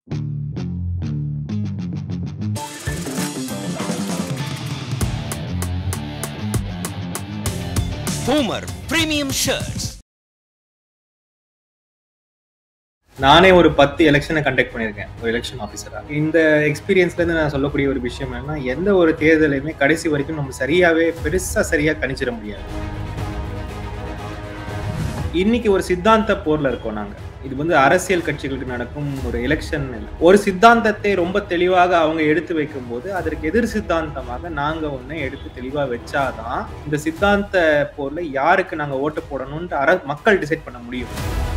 Boomer Premium Shirts. நானே ஒரு பத்து எலெக்ஷனை கண்டக்ட் பண்ணியிருக்கேன் ஒரு எலெக்ஷன் ஆஃபீஸரா இந்த எக்ஸ்பீரியன்ஸ்ல இருந்து நான் சொல்லக்கூடிய ஒரு விஷயம் என்னன்னா எந்த ஒரு தேர்தலையுமே கடைசி வரைக்கும் நம்ம சரியாவே பெருசா சரியா கணிச்சிட முடியாது இன்னைக்கு ஒரு சித்தாந்த போர்ல இருக்கோம் நாங்க இது வந்து அரசியல் கட்சிகளுக்கு நடக்கும் ஒரு எலெக்ஷன் இல்லை ஒரு சித்தாந்தத்தை ரொம்ப தெளிவாக அவங்க எடுத்து வைக்கும் போது அதற்கு எதிர் சித்தாந்தமாக நாங்க ஒண்ணு எடுத்து தெளிவா வச்சாதான் இந்த சித்தாந்த போர்ல யாருக்கு நாங்க ஓட்டு போடணும்னு அர மக்கள் டிசைட் பண்ண முடியும்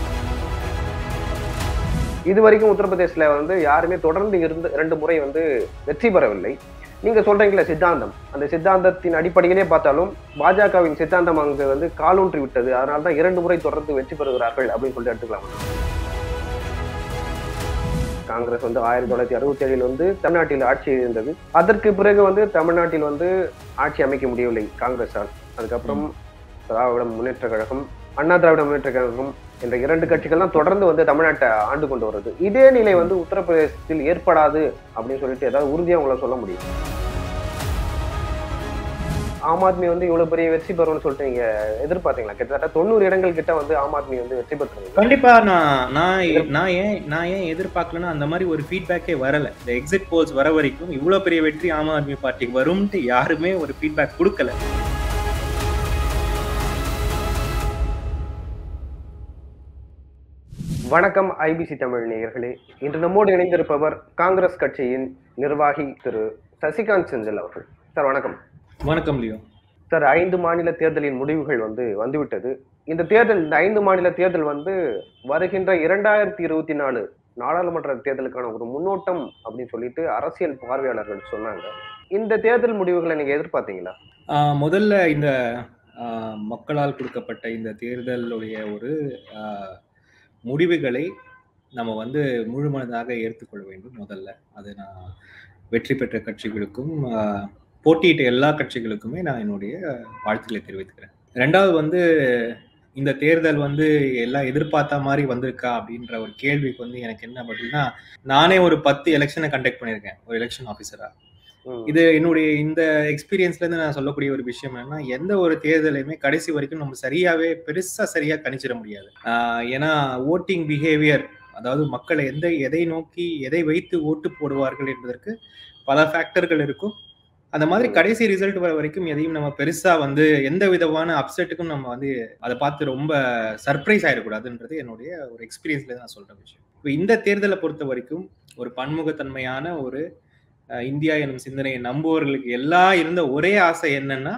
இது வரைக்கும் உத்தரப்பிரதேசில் வந்து யாருமே தொடர்ந்து இருந்து இரண்டு முறை வந்து வெற்றி பெறவில்லை நீங்க சொல்றீங்களா சித்தாந்தம் அந்த சித்தாந்தத்தின் அடிப்படையிலே பார்த்தாலும் பாஜகவின் சித்தாந்தம் அங்கு வந்து காலூன்றி விட்டது அதனால தான் இரண்டு முறை தொடர்ந்து வெற்றி பெறுகிறார்கள் அப்படின்னு சொல்லிட்டு எடுத்துக்கலாம் காங்கிரஸ் வந்து ஆயிரத்தி தொள்ளாயிரத்தி அறுபத்தி ஏழில் வந்து தமிழ்நாட்டில் ஆட்சி இருந்தது அதற்கு பிறகு வந்து தமிழ்நாட்டில் வந்து ஆட்சி அமைக்க முடியவில்லை காங்கிரஸால் அதுக்கப்புறம் திராவிட முன்னேற்ற கழகம் அண்ணா திராவிட முன்னேற்ற கழகம் என்ற இரண்டு கட்சிகள் தான் தொடர்ந்து வந்து தமிழ்நாட்டை ஆண்டு கொண்டு வருது இதே நிலை வந்து உத்தரப்பிரதேசத்தில் ஏற்படாது அப்படின்னு சொல்லிட்டு ஏதாவது உறுதியா உங்களால சொல்ல முடியும் ஆம் ஆத்மி வந்து இவ்வளவு பெரிய வெற்றி பெறும்னு சொல்லிட்டு நீங்க எதிர்பார்த்தீங்களா கிட்டத்தட்ட தொண்ணூறு இடங்கள் கிட்ட வந்து ஆம் ஆத்மி வந்து வெற்றி பெற்றிருந்தது கண்டிப்பா நான் நான் நான் ஏன் நான் ஏன் எதிர்பார்க்கலன்னா அந்த மாதிரி ஒரு ஃபீட்பேக்கே வரல இந்த எக்ஸிட் போல்ஸ் வர வரைக்கும் இவ்வளவு பெரிய வெற்றி ஆம் ஆத்மி பார்ட்டிக்கு வரும்ட்டு யாருமே ஒரு ஃபீட்பேக் கொடுக்கல வணக்கம் ஐபிசி தமிழ் நேயர்களே இன்று நம்மோடு இணைந்திருப்பவர் காங்கிரஸ் கட்சியின் நிர்வாகி திரு சசிகாந்த் செந்தில் அவர்கள் சார் வணக்கம் வணக்கம் லியோ சார் ஐந்து மாநில தேர்தலின் முடிவுகள் வந்து வந்துவிட்டது இந்த தேர்தல் இந்த ஐந்து மாநில தேர்தல் வந்து வருகின்ற இரண்டாயிரத்தி இருபத்தி நாலு நாடாளுமன்ற தேர்தலுக்கான ஒரு முன்னோட்டம் அப்படின்னு சொல்லிட்டு அரசியல் பார்வையாளர்கள் சொன்னாங்க இந்த தேர்தல் முடிவுகளை நீங்க எதிர்பார்த்தீங்களா ஆஹ் முதல்ல இந்த ஆஹ் மக்களால் கொடுக்கப்பட்ட இந்த தேர்தலுடைய ஒரு ஆஹ் முடிவுகளை நம்ம வந்து முழுமனதாக ஏற்றுக்கொள்ள வேண்டும் முதல்ல அது நான் வெற்றி பெற்ற கட்சிகளுக்கும் ஆஹ் போட்டியிட்ட எல்லா கட்சிகளுக்குமே நான் என்னுடைய வாழ்த்துக்களை தெரிவித்துக்கிறேன் ரெண்டாவது வந்து இந்த தேர்தல் வந்து எல்லாம் எதிர்பார்த்த மாதிரி வந்திருக்கா அப்படின்ற ஒரு கேள்விக்கு வந்து எனக்கு என்ன பதில்னா நானே ஒரு பத்து எலெக்ஷனை கண்டக்ட் பண்ணியிருக்கேன் ஒரு எலெக்ஷன் ஆஃபீஸரா ம். இது என்னுடைய இந்த எக்ஸ்பீரியன்ஸ்ல இருந்து நான் சொல்லக்கூடிய ஒரு விஷயம் என்னன்னா எந்த ஒரு தேர்தலையுமே கடைசி வரைக்கும் நம்ம சரியாவே பெருசா சரியா கணிச்சிட முடியாது ஆஹ் ஏன்னா ஓட்டிங் பிஹேவியர் அதாவது மக்கள் எந்த எதை நோக்கி எதை வைத்து ஓட்டு போடுவார்கள் என்பதற்கு பல ஃபேக்டர்கள் இருக்கும் அந்த மாதிரி கடைசி ரிசல்ட் வர வரைக்கும் எதையும் நம்ம பெருசா வந்து எந்த விதமான அப்செட்டுக்கும் நம்ம வந்து அதை பார்த்து ரொம்ப சர்ப்ரைஸ் ஆயிடக்கூடாதுன்றது என்னுடைய ஒரு எக்ஸ்பீரியன்ஸ்ல நான் சொல்ற விஷயம் இப்போ இந்த தேர்தலை பொறுத்த வரைக்கும் ஒரு பன்முகத்தன்மையான ஒரு அஹ், இந்தியா எனும் சிந்தனையை நம்புவவர்களுக்கு எல்லாம் இருந்த ஒரே ஆசை என்னன்னா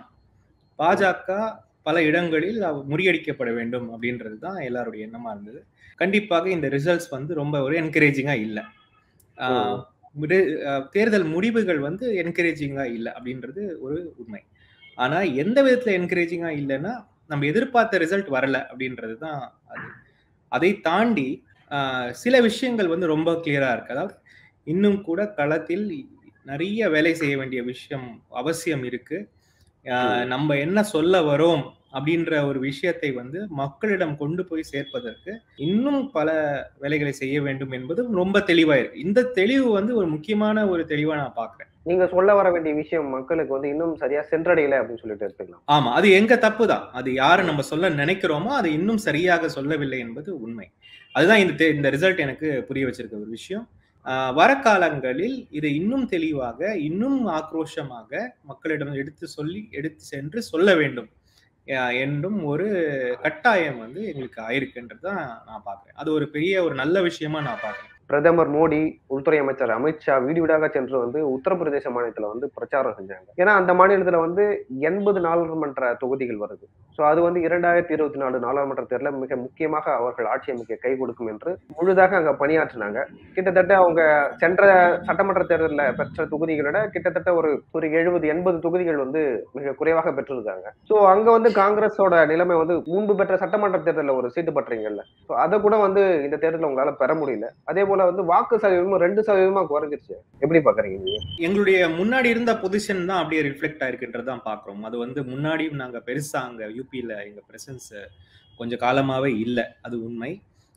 பாஜக பல இடங்களில் அவ- முறியடிக்கப்பட வேண்டும் அப்படின்றது தான் எல்லாருடைய எண்ணமா இருந்தது கண்டிப்பாக இந்த ரிசல்ட்ஸ் வந்து ரொம்ப ஒரு என்கரேஜிங்கா இல்லை ஆஹ், விடு- அஹ், தேர்தல் முடிவுகள் வந்து என்கரேஜிங்கா இல்லை அப்படின்றது ஒரு உண்மை ஆனா எந்த விதத்துல என்கரேஜிங்கா இல்லைன்னா நம்ம எதிர்பார்த்த ரிசல்ட் வரல அப்படின்றது தான் அது அதை தாண்டி ஆஹ், சில விஷயங்கள் வந்து ரொம்ப கிளியரா இருக்கு அதாவது இன்னும் கூட களத்தில் நிறைய வேலை செய்ய வேண்டிய விஷயம் அவசியம் இருக்கு ஆஹ், நம்ம என்ன சொல்ல வரோம் அப்படின்ற ஒரு விஷயத்தை வந்து மக்களிடம் கொண்டு போய் சேர்ப்பதற்கு இன்னும் பல வேலைகளை செய்ய வேண்டும் என்பதும் ரொம்ப தெளிவா இருக்கு இந்த தெளிவு வந்து ஒரு முக்கியமான ஒரு தெளிவா நான் பாக்குறேன் நீங்க சொல்ல வர வேண்டிய விஷயம் மக்களுக்கு வந்து இன்னும் சரியா சென்றடையல அப்படின்னு சொல்லிட்டு எடுத்துக்கலாம் ஆமா அது எங்க தப்பு தான் அது யாரு நம்ம சொல்ல நினைக்கிறோமோ அதை இன்னும் சரியாக சொல்லவில்லை என்பது உண்மை அதுதான் இந்த தே- இந்த ரிசல்ட் எனக்கு புரிய வச்சிருக்க ஒரு விஷயம் ஆஹ் வர காலங்களில் இதை இன்னும் தெளிவாக இன்னும் ஆக்ரோஷமாக மக்களிடம் எடுத்து சொல்லி எடுத்து சென்று சொல்ல வேண்டும் ஆஹ் என்றும் ஒரு கட்டாயம் வந்து எங்களுக்கு ஆயிருக்குன்றது தான் நான் பார்க்கிறேன் அது ஒரு பெரிய ஒரு நல்ல விஷயமா நான் பார்க்கிறேன் பிரதமர் மோடி உள்துறை அமைச்சர் அமித்ஷா வீடு வீடாக சென்று வந்து உத்தரப்பிரதேச மாநிலத்துல வந்து பிரச்சாரம் செஞ்சாங்க ஏன்னா அந்த மாநிலத்துல வந்து எண்பது நாடாளுமன்ற தொகுதிகள் வருது ஸோ அது வந்து இரண்டாயிரத்தி இருபத்தி நாலு நாடாளுமன்ற தேர்தலில் மிக முக்கியமாக அவர்கள் ஆட்சி அமைக்க கை கொடுக்கும் என்று முழுதாக அங்க பணியாற்றினாங்க கிட்டத்தட்ட அவங்க சென்ற சட்டமன்ற தேர்தலில் பெற்ற தொகுதிகளை விட கிட்டத்தட்ட ஒரு ஒரு எழுபது எண்பது தொகுதிகள் வந்து மிக குறைவாக பெற்றிருக்காங்க ஸோ அங்க வந்து காங்கிரஸோட நிலைமை வந்து முன்பு பெற்ற சட்டமன்ற தேர்தலில் ஒரு சீட்டு பற்றீங்கல்ல ஸோ அதை கூட வந்து இந்த தேர்தலில் உங்களால பெற முடியல அதே போல வந்து வாக்கு சதவீதமும் ரெண்டு சதவீதமா குறைஞ்சிருச்சு எப்படி பாக்குறீங்க நீங்க எங்களுடைய முன்னாடி இருந்த பொசிஷன் தான் அப்படியே ரிஃப்ளெக்ட் ஆயிருக்குன்றது தான் பார்க்குறோம் அது வந்து முன்னாடியும் நாங்கள் பெருசாக அங்கே யூபியில் எங்கள் ப்ரெசன்ஸ் கொஞ்சம் காலமாகவே இல்லை அது உண்மை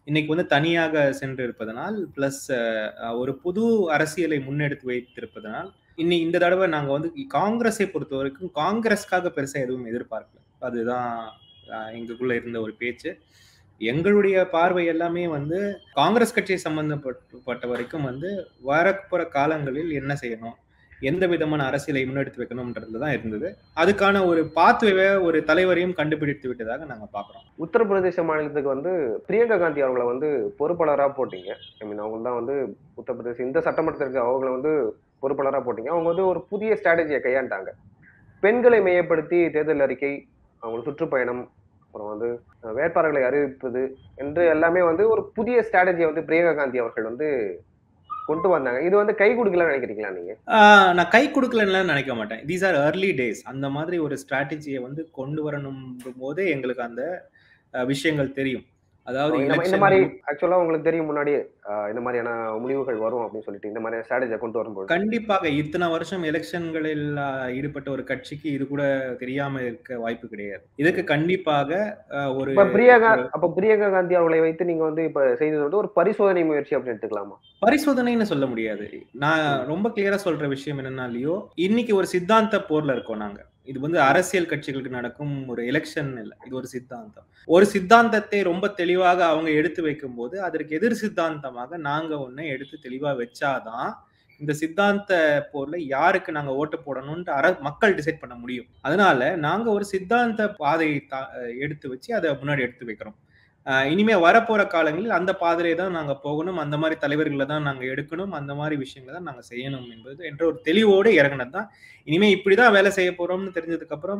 இன்னைக்கு வந்து தனியாக சென்று இருப்பதனால் பிளஸ் ஒரு புது அரசியலை முன்னெடுத்து வைத்திருப்பதனால் இன்னி இந்த தடவை நாங்க வந்து காங்கிரஸை பொறுத்த வரைக்கும் காங்கிரஸ்க்காக பெருசா எதுவும் எதிர்பார்க்கல அதுதான் அஹ், எங்களுக்குள்ள இருந்த ஒரு பேச்சு எங்களுடைய பார்வை எல்லாமே வந்து காங்கிரஸ் கட்சியை சம்பந்தப்பட்ட வரைக்கும் வந்து வரப்போற காலங்களில் என்ன செய்யணும் எந்த விதமான அரசியலை முன்னெடுத்து வைக்கணும்ன்றது தான் இருந்தது அதுக்கான ஒரு பாத்வே ஒரு தலைவரையும் கண்டுபிடித்து விட்டதாக நாங்க பாக்குறோம் உத்தரப்பிரதேச மாநிலத்துக்கு வந்து பிரியங்கா காந்தி அவங்கள வந்து பொறுப்பாளராக போட்டீங்க ஐ மீன் அவங்க தான் வந்து உத்தரப்பிரதேச இந்த சட்டமன்றத்திற்கு அவங்கள வந்து பொறுப்பாளராக போட்டீங்க அவங்க வந்து ஒரு புதிய ஸ்ட்ராட்டஜியை கையாண்டாங்க பெண்களை மையப்படுத்தி தேர்தல் அறிக்கை அவங்களோட சுற்றுப்பயணம் அப்புறம் வந்து அஹ், வேட்பாளர்களை அறிவிப்பது என்று எல்லாமே வந்து ஒரு புதிய ஸ்ட்ராட்டஜியை வந்து பிரியங்கா காந்தி அவர்கள் வந்து கொண்டு வந்தாங்க இது வந்து கை கொடுக்கலன்னு நினைக்கிறீங்களா நீங்க ஆஹ் நான் கை கொடுக்கலன்னு நினைக்க மாட்டேன் தீஸ் ஆர் early டேஸ் அந்த மாதிரி ஒரு ஸ்ட்ராட்டஜியை வந்து கொண்டு வரணும் போதே எங்களுக்கு அந்த அஹ், விஷயங்கள் தெரியும் அதாவது இந்த மா- இந்த election மாதிரி ஆக்சுவலா உங்களுக்கு தெரியும் முன்னாடியே அஹ், இந்த மாதிரியான முடிவுகள் வரும் அப்படின்னு சொல்லிட்டு இந்த மாதிரி ஸ்ட்ராட்டஜியை கொண்டு வரும்போது கண்டிப்பாக இத்தனை வருஷம் எலெக்ஷன்களில் ஆஹ், ஈடுபட்ட ஒரு கட்சிக்கு இது கூட தெரியாம இருக்க வாய்ப்பு கிடையாது இதுக்கு கண்டிப்பாக ஆஹ், ஒரு இப்ப பிரியங்கா அப்ப பிரியங்கா காந்தி அவர்களை வைத்து நீங்க வந்து இப்ப செய்தது வந்து ஒரு பரிசோதனை முயற்சி அப்படின்னு எடுத்துக்கலாமா பரிசோதனைன்னு சொல்ல முடியாது நான் ரொம்ப கிளியரா சொல்ற விஷயம் என்னன்னா லியோ இன்னைக்கு ஒரு சித்தாந்த போர்ல இருக்கோம் நாங்க இது வந்து அரசியல் கட்சிகளுக்கு நடக்கும் ஒரு எலெக்ஷன் இல்லை இது ஒரு சித்தாந்தம் ஒரு சித்தாந்தத்தை ரொம்ப தெளிவாக அவங்க எடுத்து வைக்கும் போது அதற்கு எதிர் சித்தாந்தமாக நாங்க ஒன்னை எடுத்து தெளிவா வச்சாதான் இந்த சித்தாந்த போர்ல யாருக்கு நாங்க ஓட்டு போடணும்னு அர மக்கள் டிசைட் பண்ண முடியும் அதனால நாங்க ஒரு சித்தாந்த பாதையை தா- எடுத்து வச்சு அதை முன்னாடி எடுத்து வைக்கிறோம் ஆஹ் இனிமே வரப்போற காலங்களில் அந்த பாதையிலே தான் நாங்க போகணும் அந்த மாதிரி தலைவர்களை தான் நாங்க எடுக்கணும் அந்த மாதிரி விஷயங்களை தான் நாங்க செய்யணும் என்பது என்ற ஒரு தெளிவோடு இறங்கினது தான் இனிமே இப்படிதான் வேலை செய்ய போறோம்னு தெரிஞ்சதுக்கு அப்புறம்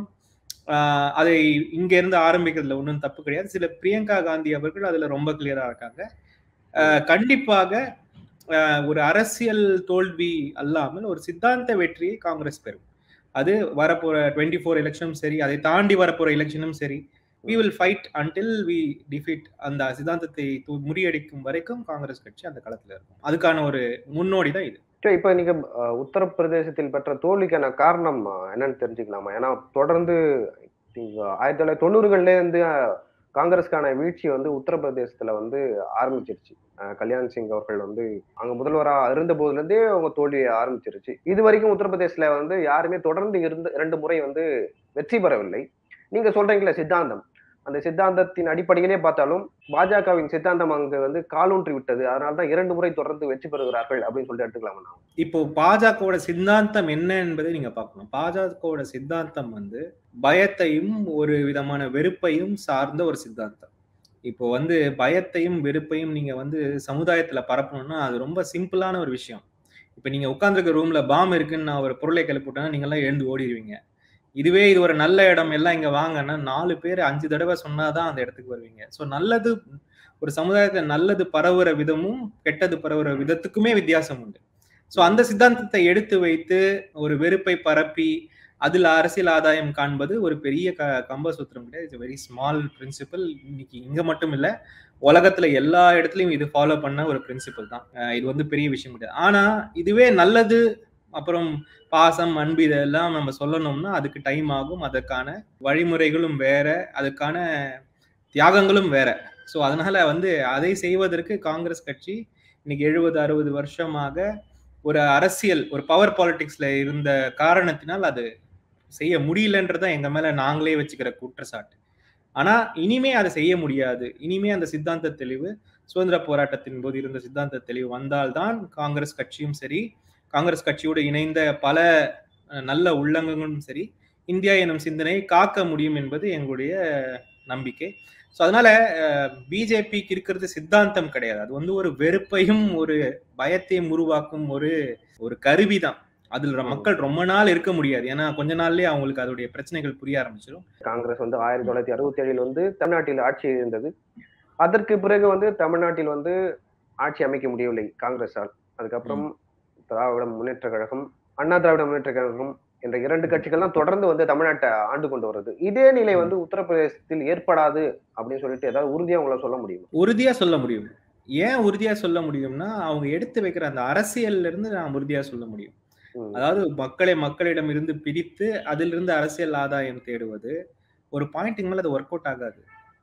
ஆஹ் அதை இங்க இருந்து ஆரம்பிக்கிறதுல ஒன்றும் தப்பு கிடையாது சில பிரியங்கா காந்தி அவர்கள் அதுல ரொம்ப கிளியரா இருக்காங்க ஆஹ் கண்டிப்பாக ஆஹ் ஒரு அரசியல் தோல்வி அல்லாமல் ஒரு சித்தாந்த வெற்றியை காங்கிரஸ் பெறும் அது வரப்போற டுவெண்ட்டி ஃபோர் எலெக்ஷனும் சரி அதை தாண்டி வரப்போற எலெக்ஷனும் சரி we will fight until we defeat அந்த சித்தாந்தத்தை து- முறியடிக்கும் வரைக்கும் காங்கிரஸ் கட்சி அந்த களத்துல இருக்கும் அதுக்கான ஒரு முன்னோடி தான் இது சரி, இப்ப நீங்க அஹ், உத்தரப்பிரதேசத்தில் பெற்ற தோல்விக்கான காரணம் அஹ், என்னன்னு தெரிஞ்சுக்கலாமா ஏன்னா தொடர்ந்து நீங்க ஆயிரத்தி தொள்ளாயிரத்தி தொண்ணூறுகள்ல இருந்து அஹ், காங்கிரஸ்க்கான வீழ்ச்சி வந்து உத்தரப்பிரதேசத்துல வந்து ஆரம்பிச்சிருச்சு அஹ், கல்யாண் சிங் அவர்கள் வந்து அங்க முதல்வரா இருந்த போதுல இருந்தே அவங்க தோல்வியை ஆரம்பிச்சிருச்சு இது வரைக்கும் உத்தரப்பிரதேசல வந்து யாருமே தொடர்ந்து இருந்து இரண்டு முறை வந்து வெற்றி பெறவில்லை நீங்க சொல்றீங்களே சித்தாந்தம் அந்த சித்தாந்தத்தின் அடிப்படையிலே பார்த்தாலும் பாஜகவின் சித்தாந்தம் அங்கு வந்து காலூன்றி விட்டது அதனால்தான் இரண்டு முறை தொடர்ந்து வெற்றி பெறுகிறார்கள் அப்படின்னு சொல்லிட்டு எடுத்துக்கலாமா நாம் இப்போ பாஜகவோட சித்தாந்தம் என்ன என்பதை நீங்க பார்க்கணும் பாஜகவோட சித்தாந்தம் வந்து பயத்தையும் ஒரு விதமான வெறுப்பையும் சார்ந்த ஒரு சித்தாந்தம் இப்போ வந்து பயத்தையும் வெறுப்பையும் நீங்க வந்து சமுதாயத்துல பரப்பணும்னா அது ரொம்ப சிம்பிளான ஒரு விஷயம் இப்போ நீங்க உட்காந்துருக்க ரூம்ல பாம் இருக்குன்னு நான் ஒரு பொருளை கிளப்பிட்டேன்னா நீங்க எல்லாம் எழுந்து ஓடிடுவீங்க இதுவே இது ஒரு நல்ல இடம் எல்லாம் இங்க வாங்கன்னா நாலு பேர் அஞ்சு தடவை சொன்னாதான் அந்த இடத்துக்கு வருவீங்க ஸோ நல்லது ஒரு சமுதாயத்துல நல்லது பரவுற விதமும் கெட்டது பரவுற விதத்துக்குமே வித்தியாசம் உண்டு ஸோ அந்த சித்தாந்தத்தை எடுத்து வைத்து ஒரு வெறுப்பை பரப்பி அதில் அரசியல் ஆதாயம் காண்பது ஒரு பெரிய க கம்பசூத்திரம் கிடையாது இட்ஸ் வெரி ஸ்மால் பிரின்சிபல் இன்னைக்கு இங்க மட்டும் இல்ல உலகத்துல எல்லா இடத்துலயும் இது ஃபாலோ பண்ண ஒரு பிரின்சிபல் தான் அஹ் இது வந்து பெரிய விஷயம் கிடையாது ஆனா இதுவே நல்லது அப்புறம் பாசம் அன்பு இதெல்லாம் நம்ம சொல்லணும்னா அதுக்கு டைம் ஆகும் அதற்கான வழிமுறைகளும் வேற அதுக்கான தியாகங்களும் வேற ஸோ அதனால வந்து அதை செய்வதற்கு காங்கிரஸ் கட்சி இன்னைக்கு எழுபது அறுபது வருஷமாக ஒரு அரசியல் ஒரு பவர் பாலிடிக்ஸ்ல இருந்த காரணத்தினால் அது செய்ய முடியலன்றத எங்க மேல நாங்களே வச்சுக்கிற குற்றச்சாட்டு ஆனா இனிமே அதை செய்ய முடியாது இனிமே அந்த சித்தாந்த தெளிவு சுதந்திர போராட்டத்தின் போது இருந்த சித்தாந்த தெளிவு வந்தால்தான் காங்கிரஸ் கட்சியும் சரி காங்கிரஸ் கட்சியோடு இணைந்த பல அஹ், நல்ல உள்ளங்கங்களும் சரி இந்தியா எனும் சிந்தனையை காக்க முடியும் என்பது எங்களுடைய நம்பிக்கை ஸோ அதனால பிஜேபிக்கு இருக்கிறது சித்தாந்தம் கிடையாது அது வந்து ஒரு வெறுப்பையும் ஒரு பயத்தையும் உருவாக்கும் ஒரு ஒரு கருவி தான் அதுல மக்கள் ரொம்ப நாள் இருக்க முடியாது ஏன்னா கொஞ்ச நாள்லயே அவங்களுக்கு அதோடைய பிரச்சனைகள் புரிய ஆரம்பிச்சிடும் காங்கிரஸ் வந்து ஆயிரத்தி தொள்ளாயிரத்தி அறுபத்தி ஏழில் வந்து தமிழ்நாட்டில் ஆட்சி இருந்தது அதற்கு பிறகு வந்து தமிழ்நாட்டில் வந்து ஆட்சி அமைக்க முடியவில்லை காங்கிரஸால் அதுக்கப்புறம் திராவிட முன்னேற்ற கழகம் அண்ணா திராவிட முன்னேற்ற கழகம் என்ற இரண்டு கட்சிகள் தான் தொடர்ந்து வந்து தமிழ்நாட்டை ஆண்டு கொண்டு வருது இதே நிலை வந்து உத்தரப்பிரதேசத்தில் ஏற்படாது அப்படின்னு சொல்லிட்டு ஏதாவது உறுதியா உங்களால சொல்ல முடியுமா உறுதியா சொல்ல முடியும் ஏன் உறுதியா சொல்ல முடியும்னா அவங்க எடுத்து வைக்கிற அந்த அரசியல்ல இருந்து நான் உறுதியா சொல்ல முடியும் ம். அதாவது மக்களை மக்களிடம் இருந்து பிரித்து அதிலிருந்து அரசியல் ஆதாயம் தேடுவது ஒரு பாயிண்ட்டுக்கு மேல அது ஒர்க் அவுட் ஆகாது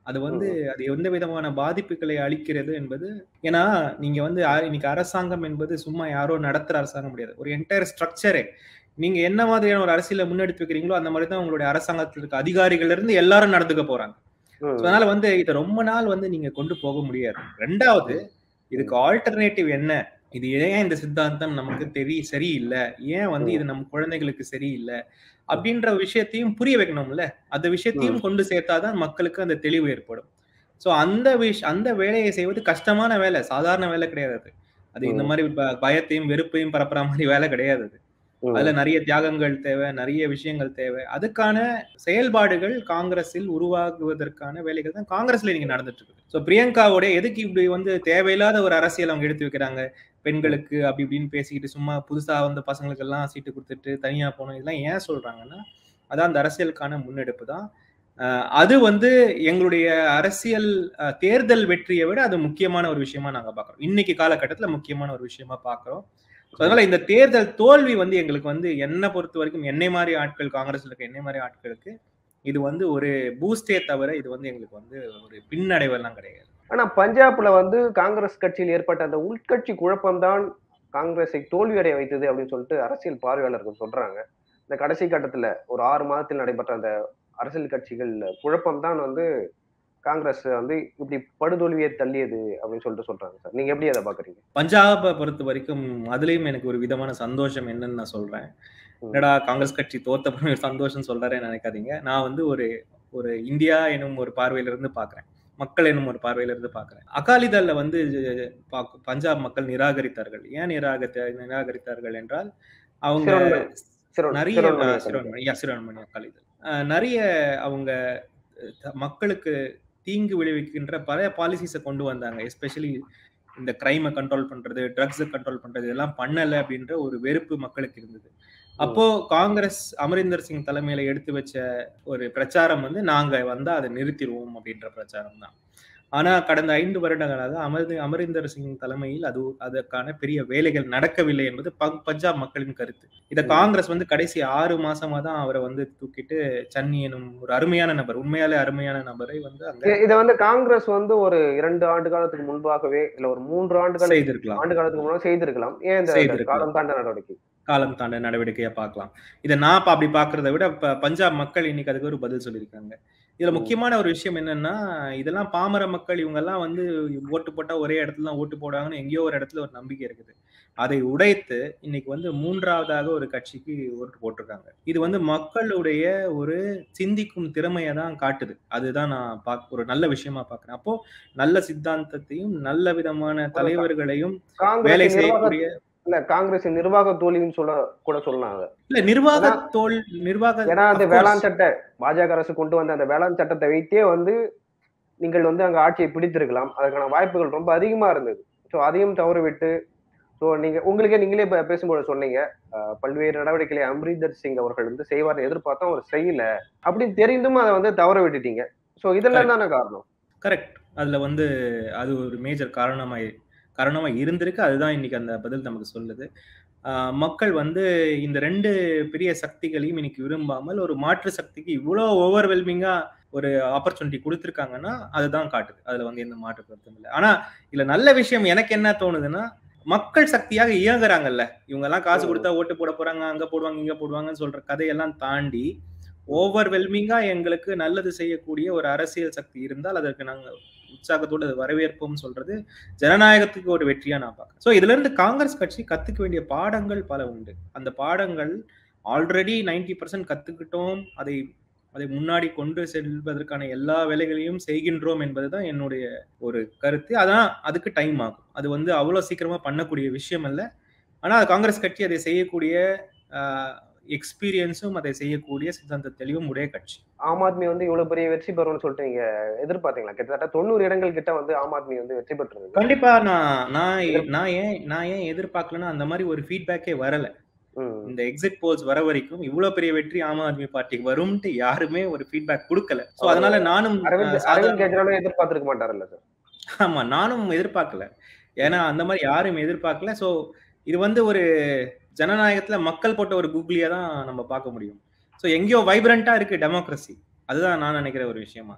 அது வந்து அது எந்த விதமான பாதிப்புகளை அளிக்கிறது என்பது ஏன்னா நீங்க வந்து அ- இன்னைக்கு அரசாங்கம் என்பது சும்மா யாரோ நடத்துற அரசாங்கம் முடியாது ஒரு என்டையர் ஸ்ட்ரக்சரே நீங்க என்ன மாதிரியான ஒரு அரசியலை முன்னெடுத்து வைக்கிறீங்களோ அந்த மாதிரி தான் உங்களுடைய அரசாங்கத்தில் இருக்க அதிகாரிகள் இருந்து எல்லாரும் நடந்துக்க போறாங்க ம். So, அதனால வந்து இதை ரொம்ப நாள் வந்து நீங்க கொண்டு போக முடியாது ரெண்டாவது இதுக்கு ஆல்டர்னேட்டிவ் என்ன இது ஏன் இந்த சித்தாந்தம் நமக்கு தெரிய சரியில்லை ஏன் வந்து இது நம்ம குழந்தைகளுக்கு சரியில்லை அப்படின்ற விஷயத்தையும் புரிய வைக்கணும்ல அந்த விஷயத்தையும் கொண்டு சேர்த்தாதான் மக்களுக்கு அந்த தெளிவு ஏற்படும் சோ அந்த விஷ் அந்த வேலையை செய்வது கஷ்டமான வேலை சாதாரண வேலை கிடையாது அது அது இந்த ம். மாதிரி ப- பயத்தையும் வெறுப்பையும் பரப்புற மாதிரி வேலை கிடையாது அது ம். அதுல நிறைய தியாகங்கள் தேவை நிறைய விஷயங்கள் தேவை அதுக்கான செயல்பாடுகள் காங்கிரஸில் உருவாகுவதற்கான வேலைகள் தான் காங்கிரஸ்ல நீங்க நடந்துட்டு இருக்குது ஸோ பிரியங்காவோட எதுக்கு இப்படி வந்து தேவையில்லாத ஒரு அரசியல் அவங்க எடுத்து வைக்கிறாங்க பெண்களுக்கு அப்படி இப்படின்னு பேசிக்கிட்டு சும்மா புதுசா வந்த பசங்களுக்கு எல்லாம் சீட்டு கொடுத்துட்டு தனியா போகணும் இதெல்லாம் ஏன் சொல்றாங்கன்னா அதான் அந்த அரசியலுக்கான முன்னெடுப்பு தான் அஹ் அது வந்து எங்களுடைய அரசியல் அஹ், தேர்தல் வெற்றியை விட அது முக்கியமான ஒரு விஷயமா நாங்க பாக்குறோம் இன்னைக்கு காலகட்டத்துல முக்கியமான ஒரு விஷயமா பாக்குறோம் So, அதனால இந்த தேர்தல் தோல்வி வந்து எங்களுக்கு வந்து என்ன பொறுத்த வரைக்கும் என்னை மாதிரி ஆட்கள் காங்கிரஸ்ல இருக்க என்னை மாதிரி ஆட்களுக்கு இது வந்து ஒரு பூஸ்டே தவிர இது வந்து எங்களுக்கு வந்து ஒரு பின்னடைவெல்லாம் கிடையாது ஆனா பஞ்சாப்ல வந்து காங்கிரஸ் கட்சியில் ஏற்பட்ட அந்த உள்கட்சி குழப்பம்தான் காங்கிரஸை தோல்வியடைய வைத்தது அப்படின்னு சொல்லிட்டு அரசியல் பார்வையாளர்கள் சொல்றாங்க இந்த கடைசி கட்டத்துல ஒரு ஆறு மாதத்தில் நடைபெற்ற அந்த அரசியல் கட்சிகள் குழப்பம் தான் வந்து காங்கிரஸ் வந்து இப்படி படுதோல்வியை தள்ளியது அப்படின்னு சொல்லிட்டு சொல்றாங்க சார் நீங்க எப்படி அதை பாக்குறீங்க பஞ்சாபை பொறுத்த வரைக்கும் அதுலயும் எனக்கு ஒரு விதமான சந்தோஷம் என்னன்னு நான் சொல்றேன் என்னடா காங்கிரஸ் கட்சி தோத்த பிறகு சந்தோஷம் சொல்றாரேன்னு நினைக்காதீங்க நான் வந்து ஒரு ஒரு இந்தியா எனும் ஒரு பார்வையில இருந்து பாக்குறேன் மக்கள் எனும் ஒரு பார்வையில இருந்து பாக்குறேன் அகாலிதள்ல வந்து பாக்கு- பஞ்சாப் மக்கள் நிராகரித்தார்கள் ஏன் நிராகரித்த நிராகரித்தார்கள் என்றால் அவங்க சிரோன்மணி. சிரோன்- நிறைய சிரோன்மணி அஹ், அகாலிதள். சிரோன்மணி யா, சிரோன்மணி அகாலிதள் அஹ், நிறைய அவங்க அஹ், மக்களுக்கு தீங்கு விளைவிக்கின்ற பல பாலிசிஸை கொண்டு வந்தாங்க எஸ்பெஷலி இந்த கிரைமை கண்ட்ரோல் பண்றது ட்ரக்ஸை கண்ட்ரோல் பண்றது இதெல்லாம் பண்ணல அப்படின்ற ஒரு வெறுப்பு மக்களுக்கு இருந்தது அப்போ காங்கிரஸ் அமரிந்தர் சிங் தலைமையில எடுத்து வச்ச ஒரு பிரச்சாரம் வந்து நாங்க வந்தா அதை நிறுத்திடுவோம் அப்படின்ற பிரச்சாரம் தான் ஆனா கடந்த ஐந்து வருடங்களாக அமர் அமரிந்தர் சிங் தலைமையில் அது அதற்கான பெரிய வேலைகள் நடக்கவில்லை என்பது பங்- பஞ்சாப் மக்களின் கருத்து இத காங்கிரஸ் வந்து கடைசி ஆறு மாசமா தான் அவரை வந்து தூக்கிட்டு சன்னி எனும் ஒரு அருமையான நபர் உண்மையாலே அருமையான நபரை வந்து அங்க இ- இதை வந்து காங்கிரஸ் வந்து ஒரு இரண்டு ஆண்டு காலத்துக்கு முன்பாகவே இல்ல ஒரு மூன்று ஆண்டுகள் செய்திருக்கலாம் ஆண்டு காலத்துக்கு முன்னாடி செய்திருக்கலாம் ஏன் இந்த- இந்த செய்திருக்கலாம். காலம் தாண்ட நடவடிக்கை காலம் தாண்ட நடவடிக்கையா பார்க்கலாம் இதை நான் இப்ப அப்படி பாக்குறத விட ப- பஞ்சாப் மக்கள் இன்னைக்கு அதுக்கு ஒரு பதில் சொல்லியிருக்காங்க இதுல ம். முக்கியமான ஒரு விஷயம் என்னன்னா இதெல்லாம் பாமர மக்கள் இவங்க எல்லாம் வந்து ஓட்டு போட்டா ஒரே இடத்துல தான் ஓட்டு போடுவாங்கன்னு எங்கேயோ ஒரு இடத்துல ஒரு நம்பிக்கை இருக்குது அதை உடைத்து இன்னைக்கு வந்து மூன்றாவதாக ஒரு கட்சிக்கு ஓட்டு போட்டிருக்காங்க இது வந்து மக்களுடைய ஒரு சிந்திக்கும் திறமையை தான் காட்டுது அதுதான் நான் பாக் ஒரு நல்ல விஷயமா பாக்குறேன் அப்போ நல்ல சித்தாந்தத்தையும் நல்ல விதமான தலைவர்களையும் வேலை காங்கிரஸ் நிர்வாக செய்யக்கூடிய இல்ல காங்கிரஸ் நிர்வாக தோல்வின்னு சொல்ல கூட சொல்லலாம் அதை இல்ல நிர்வாக தோல் நிர்வாக ஏன்னா அந்த of course. வேளாண் சட்ட பாஜக அரசு கொண்டு வந்த அந்த வேளாண் சட்டத்தை வைத்தே வந்து நீங்கள் வந்து அங்க ஆட்சியை பிடித்திருக்கலாம் அதுக்கான வாய்ப்புகள் ரொம்ப அதிகமா இருந்தது ஸோ அதையும் தவறவிட்டு ஸோ நீங்க உங்களுக்கே நீங்களே இப்ப பேசும்போது சொன்னீங்க அஹ், பல்வேறு நடவடிக்கைகளை அம்ரிந்தர் சிங் அவர்கள் வந்து செய்வார் எதிர்பார்த்தா அவர் செய்யல அப்படின்னு தெரிந்தும் அதை வந்து தவற விட்டுட்டீங்க ஸோ இதெல்லாம் தானே காரணம் கரெக்ட் அதுல வந்து அது ஒரு மேஜர் காரணமா காரணமா இருந்திருக்கு அதுதான் இன்னைக்கு அந்த பதில் நமக்கு சொல்லுது ஆஹ் மக்கள் வந்து இந்த ரெண்டு பெரிய சக்திகளையும் இன்னைக்கு விரும்பாமல் ஒரு மாற்று சக்திக்கு இவ்வளோ ஓவர்வெல்மிங்கா ஒரு ஆப்பர்ச்சுனிட்டி கொடுத்துருக்காங்கன்னா அதுதான் காட்டுது அதுல வந்து எந்த மாற்று கருத்தும் இல்லை ஆனா இதுல நல்ல விஷயம் எனக்கு என்ன தோணுதுன்னா மக்கள் சக்தியாக இயங்குறாங்கல்ல இவங்க எல்லாம் காசு கொடுத்தா ஓட்டு போட போறாங்க அங்க போடுவாங்க இங்க போடுவாங்கன்னு சொல்ற கதையெல்லாம் தாண்டி ஓவர்வெல்மிங்கா எங்களுக்கு நல்லது செய்யக்கூடிய ஒரு அரசியல் சக்தி இருந்தால் அதற்கு நாங்க உற்சாகத்தோடு அதை வரவேற்போம் சொல்றது ஜனநாயகத்துக்கு ஒரு வெற்றியா நான் பார்க்கறேன் ஸோ இதுல இருந்து காங்கிரஸ் கட்சி கத்துக்க வேண்டிய பாடங்கள் பல உண்டு அந்த பாடங்கள் ஆல்ரெடி நைன்டி பர்சன்ட் கத்துக்கிட்டோம் அதை அதை முன்னாடி கொண்டு செல்வதற்கான எல்லா வேலைகளையும் செய்கின்றோம் என்பதுதான் என்னுடைய ஒரு கருத்து அதான் அதுக்கு டைம் ஆகும் அது வந்து அவ்வளவு சீக்கிரமா பண்ணக்கூடிய விஷயம் அல்ல ஆனா காங்கிரஸ் கட்சி அதை செய்யக்கூடிய எக்ஸ்பீரியன்ஸும் அதை செய்யக்கூடிய சித்தாந்த தெளிவும் உடைய கட்சி ஆம் ஆத்மி வந்து இவ்வளவு பெரிய வெற்றி பெறும்னு சொல்லிட்டு நீங்க எதிர்பார்த்தீங்களா கிட்டத்தட்ட தொண்ணூறு இடங்கள் கிட்ட வந்து ஆம் ஆத்மி வந்து வெற்றி பெற்றிருக்கு கண்டிப்பா நான் நான் நான் ஏன் நான் ஏன் எதிர்பார்க்கலன்னா அந்த மாதிரி ஒரு ஃபீட்பேக்கே வரல ம். இந்த எக்ஸிட் போல்ஸ் வர வரைக்கும் இவ்வளவு பெரிய வெற்றி ஆம் ஆத்மி பார்ட்டிக்கு வரும்ட்டு யாருமே ஒரு ஃபீட்பேக் கொடுக்கல சோ அதனால நானும் அரவிந்த் அஹ், சாதாரண- அரவிந்த் கெஜ்ரிவாலும் எதிர்பார்த்திருக்க மாட்டாருல்ல சார் ஆமா நானும் எதிர்பார்க்கல ஏன்னா அந்த மாதிரி யாரும் எதிர்பார்க்கல சோ இது வந்து ஒரு ஜனநாயகத்துல மக்கள் போட்ட ஒரு கூகுளியா தான் நம்ம பார்க்க முடியும் சோ எங்கேயோ வைப்ரண்டா இருக்கு டெமோக்ரஸி அதுதான் நான் நினைக்கிற ஒரு விஷயமா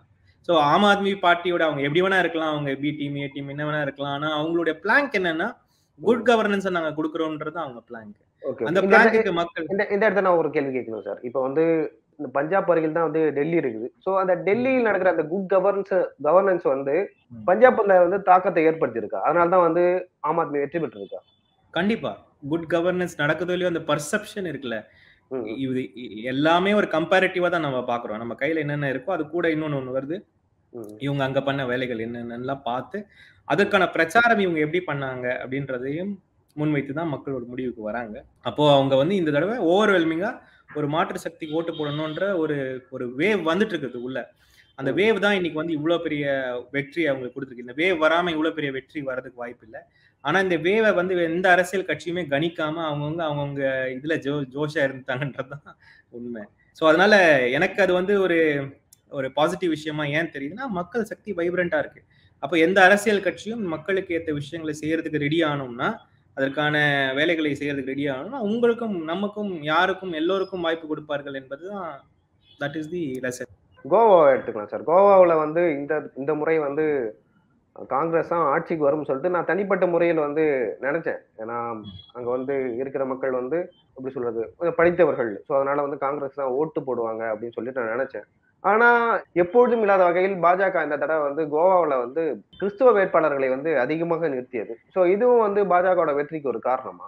ஸோ ஆம் ஆத்மி பார்ட்டியோட அவங்க எப்படி வேணா இருக்கலாம் அவங்க பி டீம் ஏ டீம் என்ன வேணா இருக்கலாம் ஆனா அவங்களுடைய பிளாங்க் என்னன்னா குட் கவர்னன்ஸ் நாங்க கொடுக்குறோன்றது அவங்க பிளாங்க் ஓகே அந்த இந்த பிளாங்க்கு மக்கள் இந்த இந்த இடத்துல நான் ஒரு கேள்வி கேட்கணும் சார் இப்போ வந்து இந்த பஞ்சாப் அருகில் தான் வந்து டெல்லி இருக்குது ஸோ அந்த டெல்லியில் நடக்கிற அந்த குட் கவர்னன்ஸ் கவர்னன்ஸ் வந்து ம். பஞ்சாப்ல வந்து தாக்கத்தை ஏற்படுத்தியிருக்கா அதனால தான் வந்து ஆம் ஆத்மி வெற்றி பெற்றிருக்கா கண்டிப்பா குட் கவர்னன்ஸ் நடக்குதோ இல்லையோ அந்த பர்செப்ஷன் இருக்குல்ல ம், இது இ- எல்லாமே ஒரு கம்பேரிட்டிவா தான் நம்ம பாக்குறோம் நம்ம கையில என்னென்ன இருக்கோ அது கூட இன்னொன்னு ஒண்ணு வருது ம், இவங்க அங்க பண்ண வேலைகள் என்னென்னலாம் பார்த்து அதுக்கான பிரச்சாரம் இவங்க எப்படி பண்ணாங்க அப்படின்றதையும் முன்வைத்து தான் மக்கள் ஒரு முடிவுக்கு வராங்க அப்போ அவங்க வந்து இந்த தடவை ஓவர்வெல்மிங்கா ஒரு மாற்று சக்திக்கு ஓட்டு போடணுன்ற ஒரு ஒரு வேவ் வந்துட்டு இருக்குது உள்ள அந்த ம். வேவ் தான் இன்னைக்கு வந்து இவ்வளவு பெரிய வெற்றி அவங்களுக்கு கொடுத்துருக்கு இந்த வேவ் வராம இவ்வளவு பெரிய வெற்றி வர்றதுக்கு வாய்ப்பு இல்லை ஆனா இந்த வேவை வந்து எந்த அரசியல் கட்சியுமே கணிக்காம அவங்கவுங்க அவங்கவுங்க இதுல ஜோ ஜோஷா இருந்தாங்கன்றதுதான் உண்மை ஸோ அதனால எனக்கு அது வந்து ஒரு ஒரு பாசிட்டிவ் விஷயமா ஏன் தெரியுதுன்னா மக்கள் சக்தி வைப்ரண்டா இருக்கு அப்போ எந்த அரசியல் கட்சியும் மக்களுக்கு ஏற்ற விஷயங்களை செய்யறதுக்கு ரெடி ஆனோம்னா அதற்கான வேலைகளை செய்யறதுக்கு ரெடி ஆகணும்னா உங்களுக்கும் நமக்கும் யாருக்கும் எல்லோருக்கும் வாய்ப்பு கொடுப்பார்கள் என்பதுதான் தட் இஸ் தி லெசன் கோவாவை எடுத்துக்கலாம் சார் கோவாவில் வந்து இந்த இந்த முறை வந்து காங்கிரஸ் தான் ஆட்சிக்கு வரும்னு சொல்லிட்டு நான் தனிப்பட்ட முறையில் வந்து நினைச்சேன் ஏன்னா அங்க வந்து இருக்கிற மக்கள் வந்து எப்படி சொல்றது கொஞ்சம் படித்தவர்கள் ஸோ அதனால வந்து காங்கிரஸ் தான் ஓட்டு போடுவாங்க அப்படின்னு சொல்லிட்டு நான் நினைச்சேன் ஆனா எப்பொழுதும் இல்லாத வகையில் பாஜக இந்த தடவை வந்து கோவாவில் வந்து கிறிஸ்துவ வேட்பாளர்களை வந்து அதிகமாக நிறுத்தியது ஸோ இதுவும் வந்து பாஜகவோட வெற்றிக்கு ஒரு காரணமா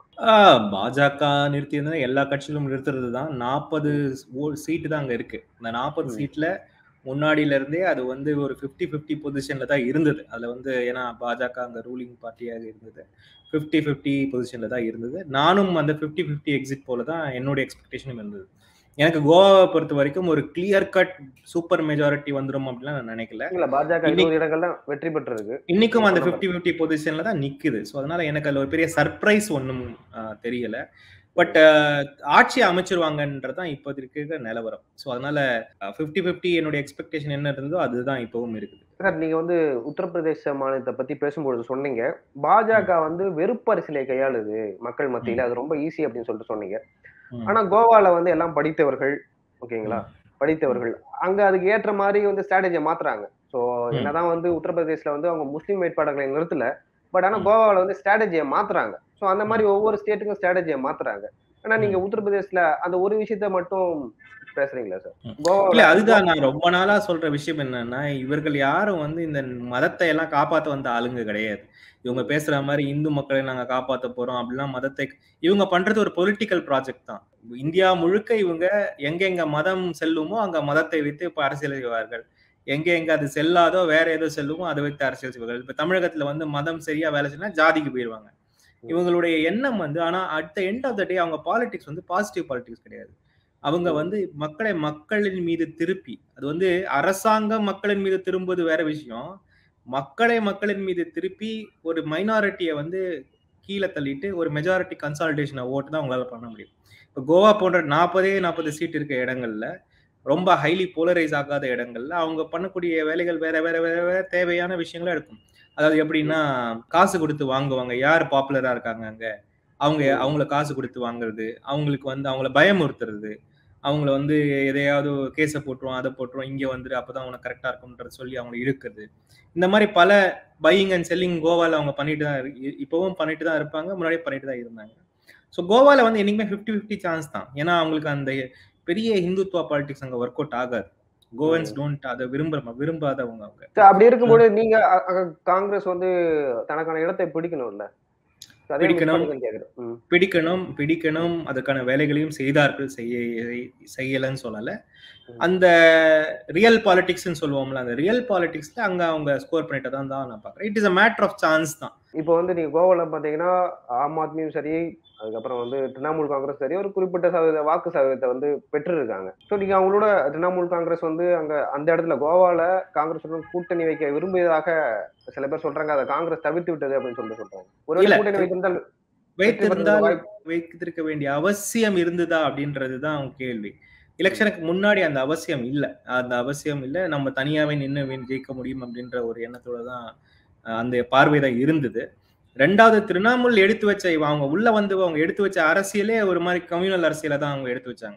பாஜக நிறுத்தியிருந்தா எல்லா கட்சிகளும் நிறுத்துறது தான் நாற்பது சீட்டு தான் அங்க இருக்கு இந்த நாற்பது ம். சீட்ல முன்னாடியில இருந்தே அது வந்து ஒரு 50 50 பொசிஷன்ல தான் இருந்தது அதுல வந்து ஏன்னா பாஜக அங்க ரூலிங் பார்ட்டியாக இருந்தது 50 50 பொசிஷன்ல தான் இருந்தது நானும் அந்த 50 50 எக்ஸிட் போல தான் என்னோட எக்ஸ்பெக்டேஷனும் இருந்தது எனக்கு கோவாவை பொறுத்த வரைக்கும் ஒரு கிளியர் கட் சூப்பர் மெஜாரிட்டி வந்துரும் அப்படிலாம் நான் நினைக்கல இல்ல பாஜக இன்னைக்கு- இருபது இடங்கள்ல வெற்றி பெற்றிருக்கு இன்னைக்கும் அந்த சொல்ல 50 50 பொசிஷன்ல தான் நிக்குது ஸோ அதனால எனக்கு அதுல ஒரு பெரிய சர்ப்ரைஸ் ஒன்றும் தெரியல பட் ஆட்சி அமைச்சிருவாங்கன்றது தான் இப்போதைக்கு இருக்கிற நிலவரம் ஸோ அதனால 50 50 என்னுடைய எக்ஸ்பெக்டேஷன் என்ன இருந்ததோ அதுதான் இப்பவும் இருக்குது சார் நீங்க வந்து உத்தரப்பிரதேச மாநிலத்தை பத்தி பேசும்பொழுது சொன்னீங்க பாஜக வந்து வெறுப்பு அரசியலை கையாளுது மக்கள் மத்தியில அது ரொம்ப ஈஸி அப்படின்னு சொல்லிட்டு சொன்னீங்க ம். ஆனா கோவால வந்து எல்லாம் படித்தவர்கள் ஓகேங்களா படித்தவர்கள் அங்க அதுக்கு ஏற்ற மாதிரி வந்து ஸ்ட்ராட்டஜியை மாத்துறாங்க சோ ம். என்னதான் வந்து உத்தரப்பிரதேசல வந்து அவங்க முஸ்லீம் வேட்பாளர்களை நிறுத்தல பட் ஆனா ம். கோவால வந்து ஸ்ட்ராட்டஜியை மாத்துறாங்க சோ அந்த மாதிரி ஒவ்வொரு ஸ்டேட்டுக்கும் ஸ்ட்ராட்டஜியை மாத்துறாங்க ஆனா நீங்க உத்தரப்பிரதேசல அந்த ஒரு விஷயத்த மட்டும் பேசுறீங்களா சார் ம். கோவால இல்ல அதுதான் நான் ரொம்ப நாளா சொல்ற விஷயம் என்னன்னா இவர்கள் யாரும் வந்து இந்த மதத்தை எல்லாம் காப்பாத்த வந்த ஆளுங்க கிடையாது இவங்க பேசுற மாதிரி இந்து மக்களை நாங்க காப்பாத்த போறோம் அப்படிலாம் மதத்தை இவங்க பண்றது ஒரு பொலிட்டிக்கல் ப்ராஜெக்ட் தான் இந்தியா முழுக்க இவங்க எங்க எங்க மதம் செல்லுமோ அங்க மதத்தை வைத்து இப்ப அரசியல் செய்வார்கள் எங்க எங்க அது செல்லாதோ வேற ஏதோ செல்லுமோ அதை வைத்து அரசியல் செய்வார்கள் இப்ப தமிழகத்துல வந்து மதம் சரியா வேலை செய்யனா ஜாதிக்கு போயிடுவாங்க இவங்களுடைய எண்ணம் வந்து ஆனா at the end of the day அவங்க பாலிடிக்ஸ் வந்து பாசிட்டிவ் பாலிடிக்ஸ் கிடையாது அவங்க வந்து மக்களை மக்களின் மீது திருப்பி அது வந்து அரசாங்கம் மக்களின் மீது திரும்புவது வேற விஷயம் மக்களை மக்களின் மீது திருப்பி ஒரு மைனாரிட்டியை வந்து கீழே தள்ளிட்டு ஒரு மெஜாரிட்டி கன்சால்டேஷனை ஓட்டு தான் உங்களால பண்ண முடியும் இப்போ கோவா போன்ற நாற்பதே நாற்பது சீட் இருக்க இடங்கள்ல ரொம்ப ஹைலி போலரைஸ் ஆகாத இடங்கள்ல அவங்க பண்ணக்கூடிய வேலைகள் வேற வேற வேற வேற தேவையான விஷயங்களா இருக்கும் அதாவது எப்படின்னா காசு கொடுத்து வாங்குவாங்க யார் பாப்புலரா இருக்காங்க அங்க அவங்க அவங்கள காசு கொடுத்து வாங்குறது அவங்களுக்கு வந்து அவங்கள பயமுறுத்துறது அவங்கள வந்து எதையாவது கேஸை போட்டுருவோம் அதை போட்டுருவோம் இங்கே வந்துட்டு அப்பதான் உனக்கு கரெக்டா இருக்கும்ன்றது சொல்லி அவங்களை இழுக்குறது இந்த மாதிரி பல பையிங் அண்ட் செல்லிங் கோவால அவங்க பண்ணிட்டு தான் இரு- இப்பவும் பண்ணிட்டு தான் இருப்பாங்க முன்னாடியே பண்ணிட்டு தான் இருந்தாங்க ஸோ கோவால வந்து என்னைக்குமே ஃபிஃப்டி ஃபிஃப்டி சான்ஸ் தான் ஏன்னா அவங்களுக்கு அந்த பெரிய இந்துத்துவா பாலிடிக்ஸ் அங்க ஒர்க் அவுட் ஆகாது கோவன்ஸ் டோன்ட் அதை விரும்ப விரும்பாதவங்க அவங்க சரி, அப்படி இருக்கும்போது நீங்க அ- அ- காங்கிரஸ் வந்து தனக்கான இடத்தை பிடிக்கணும்ல அதே miss பிடிக்கணும். பண்ணீங்கன்னு கேக்குறேன். ம். பிடிக்கணும் பிடிக்கணும் அதுக்கான வேலைகளையும் செய்தார்கள் செய்ய செய்யலன்னு சொல்லல ம். அந்த ரியல் பாலிடிக்ஸ்னு சொல்லுவோம்ல அந்த ரியல் பாலிடிக்ஸ்ல அங்க அவங்க ஸ்கோர் பண்ணிட்டு தான் தான் நான் பாக்குறேன் it is a matter of chance தான் இப்போ வந்து நீங்க கோவால பாத்தீங்கன்னா ஆம் ஆத்மியும் சரி அதுக்கப்புறம் வந்து திரிணாமுல் காங்கிரஸ் சரி ஒரு குறிப்பிட்ட சதவீத வாக்கு சதவீதத்தை வந்து பெற்றிருக்காங்க ஸோ நீங்க அவங்களோட திரிணாமுல் காங்கிரஸ் வந்து அங்க அந்த இடத்துல கோவால காங்கிரஸுடன் கூட்டணி வைக்க விரும்பியதாக சில பேர் சொல்றாங்க அதை காங்கிரஸ் தவிர்த்து விட்டது அப்படின்னு சொல்லிட்டு சொல்றாங்க ஒருவேளை இல்ல. கூட்டணி வைத்திருந்தால் வைத்திருந்தால் வாய்ப்பு- வைத்திருக்க வேண்டிய அவசியம் இருந்ததா அப்படின்றது தான் அவங்க கேள்வி எலெக்ஷனுக்கு முன்னாடி அந்த அவசியம் இல்லை அந்த அவசியம் இல்லை நம்ம தனியாவே நின்று ஜெயிக்க முடியும் அப்படின்ற ஒரு எண்ணத்தோட தான் அஹ், அந்த பார்வை தான் இருந்தது ரெண்டாவது திரிணாமுல் எடுத்து வச்ச இவ- அவங்க உள்ள வந்து அவங்க எடுத்து வச்ச அரசியலே ஒரு மாதிரி கம்யூனல் அரசியலை தான் அவங்க எடுத்து வச்சாங்க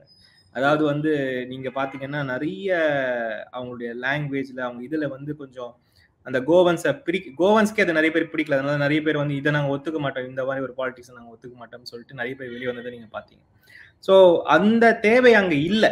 அதாவது வந்து நீங்க பாத்தீங்கன்னா நிறைய அவங்களுடைய லாங்குவேஜ்ல அவங்க இதுல வந்து கொஞ்சம் அந்த கோவன்ஸை பிரி கோவன்ஸ்க்கே அது நிறைய பேர் பிடிக்கல அதனால நிறைய பேர் வந்து இதை நாங்கள் ஒத்துக்க மாட்டோம் இந்த மாதிரி ஒரு பாலிடிக்ஸ் நாங்கள் ஒத்துக்க மாட்டோம்னு சொல்லிட்டு நிறைய பேர் வெளியே வந்ததை நீங்க பாத்தீங்க ஸோ அந்த தேவை அங்க இல்லை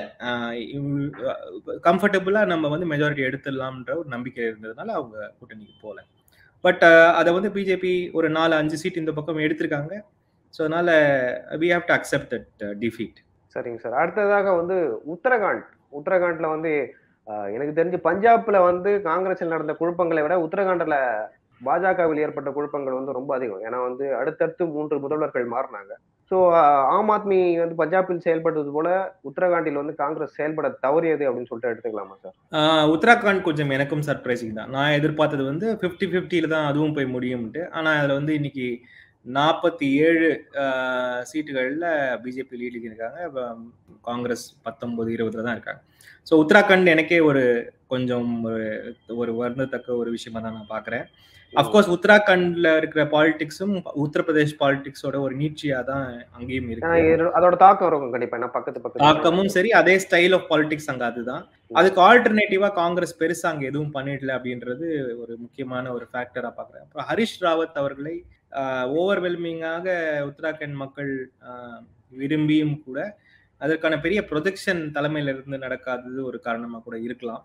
கம்ஃபர்டபுளா நம்ம வந்து மெஜாரிட்டி எடுத்துடலாம்ன்ற ஒரு நம்பிக்கை இருந்ததுனால அவங்க கூட்டணிக்கு போகல பட் அதை வந்து பிஜேபி ஒரு நாலு அஞ்சு சீட் இந்த பக்கம் எடுத்திருக்காங்க ஸோ அதனால we have to accept that defeat சரிங்க சார் அடுத்ததாக வந்து உத்தரகாண்ட் உத்தரகாண்ட்ல வந்து ஆஹ், எனக்கு தெரிஞ்சு பஞ்சாப்ல வந்து காங்கிரஸில் நடந்த குழப்பங்களை விட உத்தரகாண்ட்ல பாஜகவில் ஏற்பட்ட குழப்பங்கள் வந்து ரொம்ப அதிகம் ஏன்னா வந்து அடுத்தடுத்து மூன்று முதல்வர்கள் மாறினாங்க ஸோ ஆம் ஆத்மி வந்து பஞ்சாபில் செயல்பட்டது போல உத்தரகாண்டில் வந்து காங்கிரஸ் செயல்பட தவறியது அப்படின்னு சொல்லிட்டு எடுத்துக்கலாமா சார் ஆஹ் உத்தராகண்ட் கொஞ்சம் எனக்கும் சர்ப்ரைசிங் தான் நான் எதிர்பார்த்தது வந்து ஃபிஃப்டி ஃபிஃப்டியில் தான் அதுவும் போய் முடியும்ட்டு ஆனால் அதில் வந்து இன்னைக்கு நாற்பத்தி ஏழு சீட்டுகளில் பிஜேபி லீடிங் இருக்காங்க இப்ப காங்கிரஸ் பத்தொன்பது இருபதுல தான் இருக்காங்க ஸோ உத்தராகண்ட் எனக்கே ஒரு கொஞ்சம் ஒரு ஒரு வருந்தத்தக்க ஒரு விஷயமா தான் நான் பார்க்குறேன் அஃப்கோர்ஸ் உத்தராகண்ட்ல இருக்கிற பாலிடிக்ஸும் உத்தரப்பிரதேஷ் பாலிடிக்ஸோட ஒரு நீட்சியா தான் அங்கேயும் ஏன்னா இருக்கு இது- அதோட தாக்கம் இருக்கும் கண்டிப்பா ஏன்னா பக்கத்து பக்கத்து தாக்கமும் சரி அதே ஸ்டைல் ஆஃப் பாலிடிக்ஸ் அங்க அதுதான் அதுக்கு ஆல்டர்னேட்டிவா காங்கிரஸ் பெருசா அங்க எதுவும் பண்ணிடல அப்படின்றது ஒரு முக்கியமான ஒரு ஃபேக்டரா பாக்குறேன் அப்புறம் ஹரிஷ் ராவத் அவர்களை ஓவர்வெல்மிங்காக உத்தராகண்ட் மக்கள் ஆஹ், விரும்பியும் கூட அதற்கான பெரிய ப்ரொஜெக்ஷன் தலைமையில இருந்து நடக்காதது ஒரு காரணமா கூட இருக்கலாம்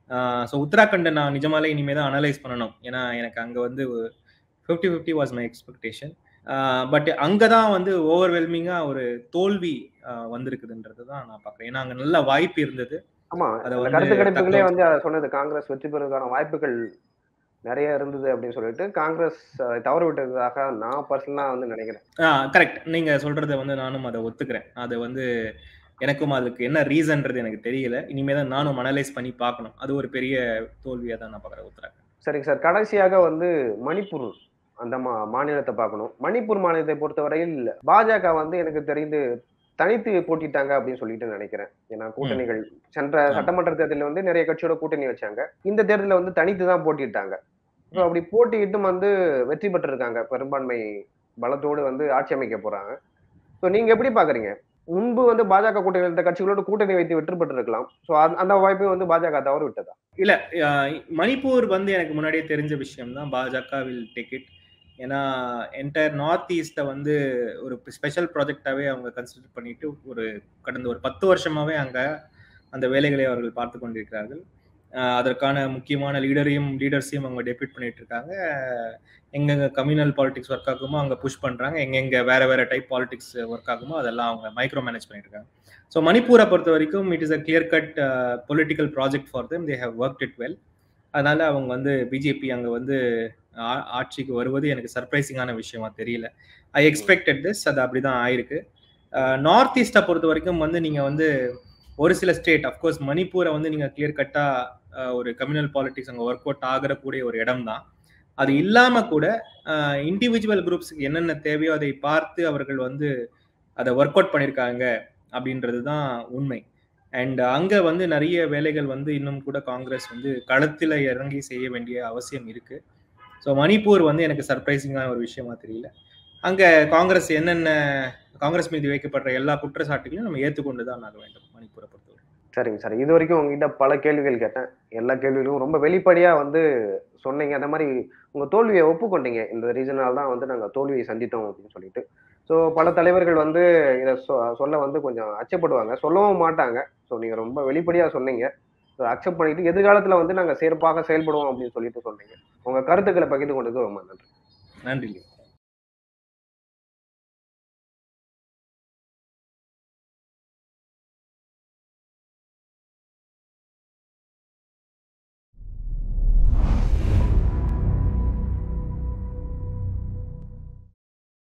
ஸோ உத்தராகண்டை நான் நிஜமாலே இனிமே தான் அனலைஸ் பண்ணணும் ஏன்னா எனக்கு அங்க வந்து fifty fifty was my expectation but அங்கே தான் வந்து ஓவர்வெல்மிங்காக ஒரு தோல்வி ஆஹ், வந்திருக்குதுன்றது தான் நான் பார்க்குறேன் ஏன்னா அங்கே நல்ல வாய்ப்பு இருந்தது ஆமா அதை அந்த வந்து கருத்து கணிப்புகளே தக்க- வந்து அதை சொன்னது காங்கிரஸ் வெற்றி பெறுவதற்கான வாய்ப்புகள் நிறைய இருந்தது அப்படின்னு சொல்லிட்டு காங்கிரஸ் அஹ், தவறு விட்டதாக நான் பர்சனலா வந்து நினைக்கிறேன் கரெக்ட் நீங்க சொல்றத வந்து நானும் அதை ஒத்துக்கிறேன் அது வந்து எனக்கும் அதுக்கு என்ன ரீசன்றது எனக்கு தெரியல இனிமே தான் நானும் அனலைஸ் பண்ணி பார்க்கணும் அது ஒரு பெரிய தோல்வியா தான் நான் பார்க்குறேன் உத்தராகண்ட் சரிங்க சார் கடைசியாக வந்து மணிப்பூர் அந்த மா மாநிலத்தை பார்க்கணும் மணிப்பூர் மாநிலத்தை பொறுத்தவரையில் பாஜக வந்து எனக்கு தெரிந்து தனித்து போட்டிட்டாங்க அப்படின்னு சொல்லிட்டு நினைக்கிறேன் ஏன்னா கூட்டணிகள் சென்ற ஆமா. சட்டமன்ற தேர்தலில் வந்து நிறைய கட்சியோட கூட்டணி வச்சாங்க இந்த தேர்தலில் வந்து தனித்து தான் போட்டிட்டாங்க ஸோ அப்படி போட்டியிட்டும் வந்து வெற்றி பெற்றிருக்காங்க பெரும்பான்மை பலத்தோடு வந்து ஆட்சி அமைக்க போறாங்க ஸோ நீங்க எப்படி பாக்குறீங்க முன்பு வந்து பாஜக கூட்டணி இருந்த கட்சிகளோட கூட்டணி வைத்து வெற்றி பெற்றிருக்கலாம் ஸோ அந்த வாய்ப்பை வந்து பாஜக தவறு விட்டதா இல்ல ஆஹ் மணிப்பூர் வந்து எனக்கு முன்னாடியே தெரிஞ்ச விஷயம் தான் பாஜக வில் டேக் இட் ஏன்னா என்டையர் நார்த் ஈஸ்ட்டை வந்து ஒரு ஸ்பெஷல் ப்ராஜெக்டாவே அவங்க கன்சிடர் பண்ணிட்டு ஒரு கடந்த ஒரு பத்து வருஷமாவே அங்க அந்த வேலைகளை அவர்கள் பார்த்து கொண்டிருக்கிறார்கள் ஆஹ் அதற்கான முக்கியமான லீடரையும் லீடர்ஸையும் அவங்க டெபியூட் பண்ணிட்டு இருக்காங்க எங்கெங்க கம்யூனல் பாலிடிக்ஸ் ஒர்க் ஆகுமோ அங்க புஷ் பண்றாங்க எங்கெங்க வேற வேற டைப் பாலிடிக்ஸ் ஒர்க் ஆகுமோ அதெல்லாம் அவங்க மைக்ரோ மேனேஜ் பண்ணிட்டு இருக்காங்க ஸோ மணிப்பூரை பொறுத்த வரைக்கும் it is a clear cut political project for them they have work it well அதனால அவங்க வந்து பிஜேபி அங்க வந்து ஆ- ஆட்சிக்கு வருவது எனக்கு சர்ப்ரைசிங்கான விஷயமா தெரியல ஐ எக்ஸ்பெக்டட் திஸ் அது அப்படிதான் ஆயிருக்கு நார்த் ஈஸ்டை பொறுத்த வரைக்கும் வந்து நீங்க வந்து ஒரு சில ஸ்டேட் அஃப்கோர்ஸ் மணிப்பூரை வந்து நீங்க கிளியர் கட்டா ஒரு கம்யூனல் பாலிடிக்ஸ் அங்கே ஒர்க் அவுட் ஆகக்கூடிய ஒரு இடம் தான் அது இல்லாம கூட இண்டிவிஜுவல் குரூப்ஸுக்கு என்னென்ன தேவையோ அதை பார்த்து அவர்கள் வந்து அதை ஒர்க் அவுட் பண்ணியிருக்காங்க அப்படின்றது தான் உண்மை அண்ட் அங்க வந்து நிறைய வேலைகள் வந்து இன்னும் கூட காங்கிரஸ் வந்து களத்துல இறங்கி செய்ய வேண்டிய அவசியம் இருக்கு ஸோ மணிப்பூர் வந்து எனக்கு சர்ப்ரைசிங்கான ஒரு விஷயமா தெரியல அங்க காங்கிரஸ் என்னென்ன காங்கிரஸ் மீது வைக்கப்படுற எல்லா குற்றச்சாட்டுகளையும் நம்ம ஏற்றுக்கொண்டு தான் ஆக வேண்டும் மணிப்பூரை பொறுத்தவரை சரிங்க சார் இது வரைக்கும் உங்ககிட்ட பல கேள்விகள் கேட்டேன் எல்லா கேள்விகளும் ரொம்ப வெளிப்படையா வந்து சொன்னீங்க அந்த மாதிரி உங்க தோல்வியை ஒப்புக்கொண்டீங்க இந்த ரீசனால தான் வந்து நாங்க தோல்வியை சந்தித்தோம் அப்படின்னு சொல்லிட்டு ஸோ பல தலைவர்கள் வந்து இதை சொ- சொல்ல வந்து கொஞ்சம் அச்சப்படுவாங்க சொல்லவும் மாட்டாங்க ஸோ நீங்க ரொம்ப வெளிப்படையா சொன்னீங்க ஸோ அக்செப்ட் பண்ணிட்டு எதிர்காலத்துல வந்து நாங்க சிறப்பாக செயல்படுவோம் அப்படின்னு சொல்லிட்டு சொன்னீங்க உங்க கருத்துக்களை பகிர்ந்து கொண்டது ரொம்ப நன்றி நன்றி